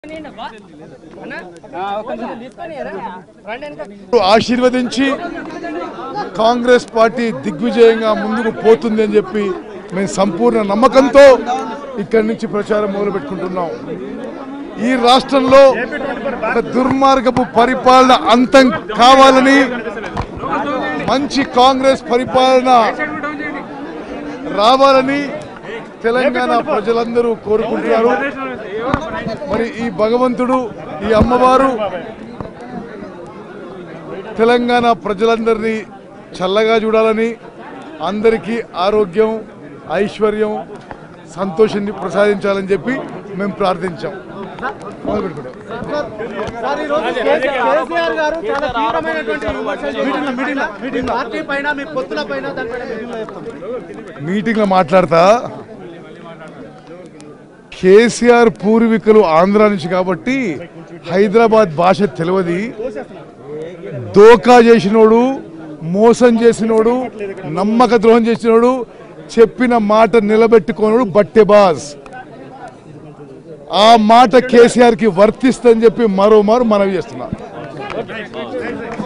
ఆశీర్వదించి కాంగ్రెస్ పార్టీ దిగ్విజయంగా ముందుకు పోతుంది అని చెప్పి మేము సంపూర్ణ నమ్మకంతో ఇక్కడి నుంచి ప్రచారం మొదలు పెట్టుకుంటున్నాం ఈ రాష్ట్రంలో ఒక దుర్మార్గపు పరిపాలన అంతం కావాలని మంచి కాంగ్రెస్ పరిపాలన రావాలని తెలంగాణ ప్రజలందరూ కోరుకుంటున్నారు మరి ఈ భగవంతుడు ఈ అమ్మవారు తెలంగాణ ప్రజలందరినీ చల్లగా చూడాలని అందరికీ ఆరోగ్యం ఐశ్వర్యం సంతోషాన్ని ప్రసాదించాలని చెప్పి మేము ప్రార్థించాం మొదలు పెట్టుకుంటాం కేసీఆర్ గారు చాలా తీవ్రమైనటువంటి విమర్శలు మీ పార్టీ పైన మీ పొత్తుల పైన దానిపైన మీటింగ్లో చెప్తాం మీటింగ్లో మాట్లాడతా కేసీఆర్ పూర్వీకులు ఆంధ్ర నుంచి కాబట్టి హైదరాబాద్ భాష తెలియదు దోకా చేసినోడు మోసం చేసినోడు నమ్మక ద్రోహం చేసినోడు చెప్పిన మాట నిలబెట్టుకోనోడు బట్టెబాజ్ ఆ మాట కేసీఆర్ కి వర్తిస్తుందని చెప్పి మరోమారు మనవి చేస్తున్నా